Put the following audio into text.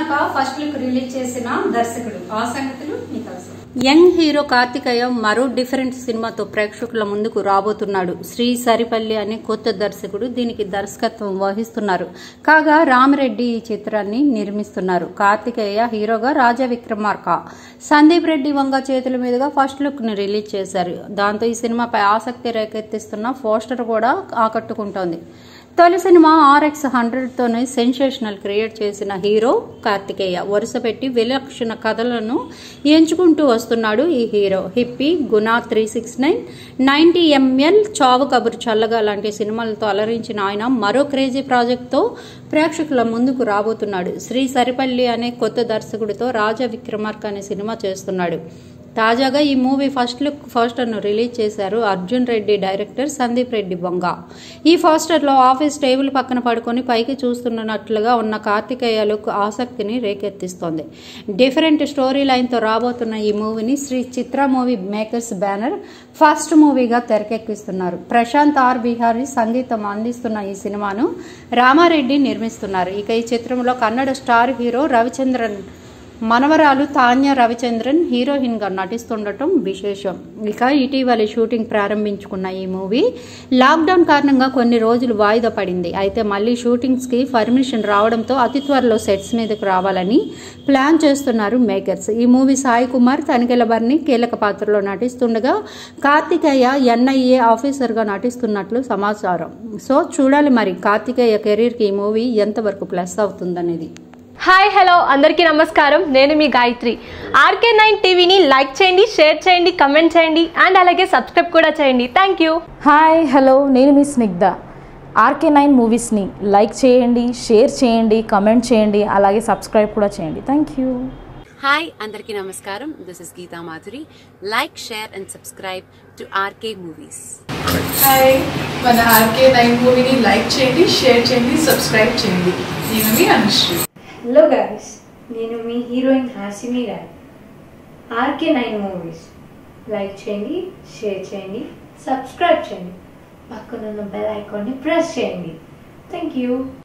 Vikramarka first look release చేసిన దర్శకుడు ఆ సంగతులు మీకు అవసరం యంగ్ హీరో కార్తికేయ మరో డిఫరెంట్ సినిమాతో ప్రేక్షకుల ముందుకు రాబోతున్నాడు శ్రీ సరిపల్లి అనే కొత్త దర్శకుడు దీనికి దర్శకత్వం వహిస్తున్నారు కాగా రామరెడ్డి ఈ చిత్రాన్ని నిర్మిస్తున్నారు కార్తికేయ హీరోగా రాజా విక్రమార్క సందీప్ రెడ్డి వంగ చేతుల మీదుగా ఫస్ట్ లుక్ ని రిలీజ్ చేశారు దాంతో ఈ సినిమాపై ఆసక్తి రేకెత్తిస్తున్న పోస్టర్ కూడా ఆకట్టుకుంటోంది తొలి సినిమా ఆర్ఎక్స్ హండ్రెడ్ తోనే సెన్సేషనల్ క్రియేట్ చేసిన హీరో కార్తికేయ వరుస పెట్టి విలక్షణ కథలను ఎంచుకుంటూ వస్తున్నాడు ఈ hero hippie Guna three six nine ninety ML Chaavu Kaburu చల్లగా లాంటి సినిమాలతో అలరించిన ఆయన మరో క్రేజీ ప్రాజెక్ట్తో ప్రేక్షకుల ముందుకు రాబోతున్నాడు శ్రీ సరిపల్లి అనే కొత్త దర్శకుడితో రాజా విక్రమార్క అనే సినిమా చేస్తున్నాడు తాజాగా ఈ మూవీ ఫస్ట్ లుక్ పోస్టర్ను రిలీజ్ చేశారు అర్జున్ రెడ్డి డైరెక్టర్ సందీప్ రెడ్డి బొంగ ఈ పోస్టర్లో ఆఫీస్ టేబుల్ పక్కన పడుకొని పైకి చూస్తున్నట్లుగా ఉన్న కార్తికేయ లుక్ ఆసక్తిని రేకెత్తిస్తోంది డిఫరెంట్ స్టోరీ లైన్తో రాబోతున్న ఈ మూవీని Sri Chitra movie makers banner first మూవీగా తెరకెక్కిస్తున్నారు ప్రశాంత్ ఆర్ బిహారీ సంగీతం అందిస్తున్న ఈ సినిమాను రామారెడ్డి నిర్మిస్తున్నారు ఇక ఈ చిత్రంలో కన్నడ స్టార్ హీరో రవిచంద్రన్ మనవరాలు తాన్య రవిచంద్రన్ హీరోయిన్ గా నటిస్తుండటం విశేషం ఇక ఇటీవల షూటింగ్ ప్రారంభించుకున్న ఈ మూవీ లాక్డౌన్ కారణంగా కొన్ని రోజులు వాయిదా పడింది అయితే మళ్ళీ షూటింగ్స్ కి పర్మిషన్ రావడంతో అతి త్వరలో సెట్స్ మీదకు రావాలని ప్లాన్ చేస్తున్నారు మేకర్స్ ఈ మూవీ సాయి కుమార్ తనికెల బర్ని కీలక పాత్రలో నటిస్తుండగా కార్తికేయ ఎన్ఐఏ ఆఫీసర్ గా నటిస్తున్నట్లు సమాచారం సో చూడాలి మరి కార్తికేయ కెరీర్ కి ఈ మూవీ ఎంతవరకు ప్లస్ అవుతుందనేది హాయ్ హలో అందరికీ నమస్కారం నేను మీ గాయత్రి ఆర్కే నైన్ టీవీని లైక్ చేయండి షేర్ చేయండి కమెంట్ చేయండి అండ్ అలాగే సబ్స్క్రైబ్ కూడా చేయండి థ్యాంక్ యూ హాయ్ హలో నేను మీ స్నిగ్ధ ఆర్కే నైన్ మూవీస్ని లైక్ చేయండి షేర్ చేయండి కమెంట్ చేయండి అలాగే సబ్స్క్రైబ్ కూడా చేయండి థ్యాంక్ యూ హాయ్ అందరికీ నమస్కారం this is Geetha Madhuri like share and subscribe to RK movies hi మన ఆర్కే నైన్ మూవీని లైక్ చేయండి షేర్ చేయండి సబ్స్క్రైబ్ చేయండి నేను మీ అనుశ్రీ హలో గాయస్ నేను మీ heroine Hasini Roy RK nine movies like చేయండి షేర్ చేయండి సబ్స్క్రైబ్ చేయండి పక్కనున్న బెల్ ఐకాన్ని ప్రెస్ చేయండి థ్యాంక్ యూ